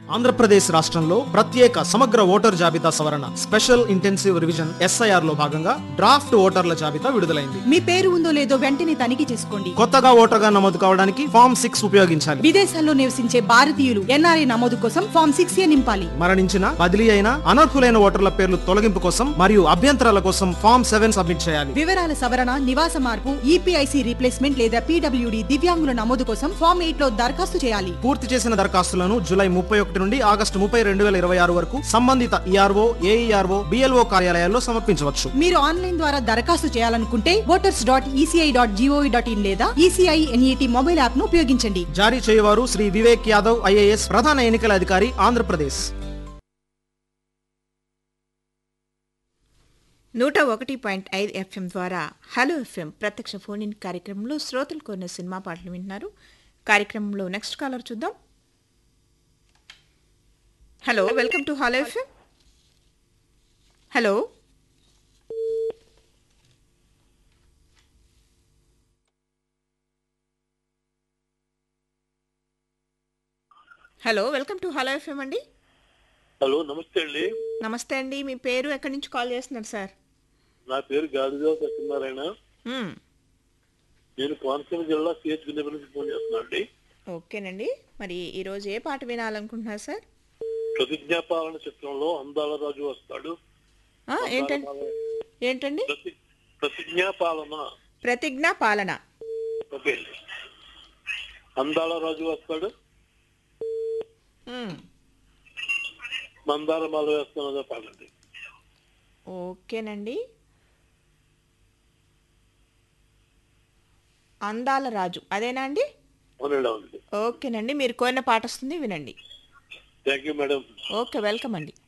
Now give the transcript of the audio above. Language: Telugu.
ఆంధ్రప్రదేశ్ రాష్ట్రంలో ప్రత్యేక సమగ్ర ఓటర్ జాబితా సవరణ స్పెషల్ ఇంటెన్సివ్ రివిజన్ ఎస్ఐఆర్ లో భాగంగా డ్రాఫ్ట్ ఓటర్ల జాబితా విడుదలైంది మీ పేరు ఉందో లేదో వెంటనే తనిఖీ చేసుకోండి కొత్తగా ఓటర్గా నమోదు కావడానికి ఫామ్ సిక్స్ ఉపయోగించాలి విదేశాల్లో నివసించే భారతీయులు ఎన్ఆర్ఐ నమోదు కోసం ఫామ్ సిక్స్ ఏ నింపాలి మరణించిన బదిలీ అయిన అనర్హులైన ఓటర్ల పేర్లు తొలగింపు కోసం మరియు అభ్యంతరాల కోసం ఫామ్ సెవెన్ సబ్మిట్ చేయాలి వివరాల సవరణ నివాస మార్పు ఈపీఐసి రీప్లేస్మెంట్ లేదా పీడబ్ల్యూడి దివ్యాంగుల నమోదు కోసం ఫామ్ ఎయిట్ లో దరఖాస్తు చేయాలి పూర్తి చేసిన దరఖాస్తులను జూలై ముప్పై ఒకటి నుండి ఆగస్టు ముప్పై రెండు వేల ఇరవై ఆరు వరకు సంబంధిత ఈఆర్ఓ ఏఈఆర్ఓ బిఎల్ఓ కార్యాలయాల్లో సమర్పించవచ్చు మీరు ఆన్లైన్ ద్వారా దరఖాస్తు చేయాలనుకుంటే voters dot ECI dot GOV dot in లేదా ఈసీఐ ఎన్ఈటి మొబైల్ యాప్ ను ఉపయోగించండి జారీ చేయవారు శ్రీ వివేక్ యాదవ్ ఐఏఎస్ ప్రధాన ఎన్నికల అధికారి ఆంధ్రప్రదేశ్ నూట ఒకటి పాయింట్ ఐదు ఎఫ్ఎం ద్వారా హలో ఎఫ్ఎం ప్రత్యక్ష ఫోన్ ఇన్ కార్యక్రమంలో శ్రోతలు కొన్న సినిమా పాటలు వింటున్నారు కార్యక్రమంలో నెక్స్ట్ కాలర్ చూద్దాం hello welcome to hello FM hello hello welcome to hello FM అండి హలో నమస్తే అండి నమస్తే అండి మీ పేరు ఎక్కడి నుంచి కాల్ చేస్తున్నారు సార్ నా పేరు గాలిదేవ సత్యనారాయణ మ్మ్. నేను కోనసీమ జిల్లా సిహెచ్ గుండెపల్లి నుంచి ఫోన్ చేస్తున్నా అండి ఓకేనండి మరి ఈరోజు ఏ పాట వినాలనుకుంటున్నారు సార్ ప్రతిజ్ఞాపాలన చిత్రంలో అందాల రాజు వస్తాడు ఆ, ఏంటండి ఏంటండి ప్రతి ప్రతిజ్ఞాపాలన ప్రతిజ్ఞ పాలన ఓకే అందాల రాజు వస్తాడు మ్మ్. మందారమాల వేస్తున్నదో పాడండి ఓకేనండి అందాల రాజు అదేనా అండి అవునండి అవునండి ఓకేనండి మీరు కోరిన పాట వస్తుంది వినండి thank you madam okay welcome అండి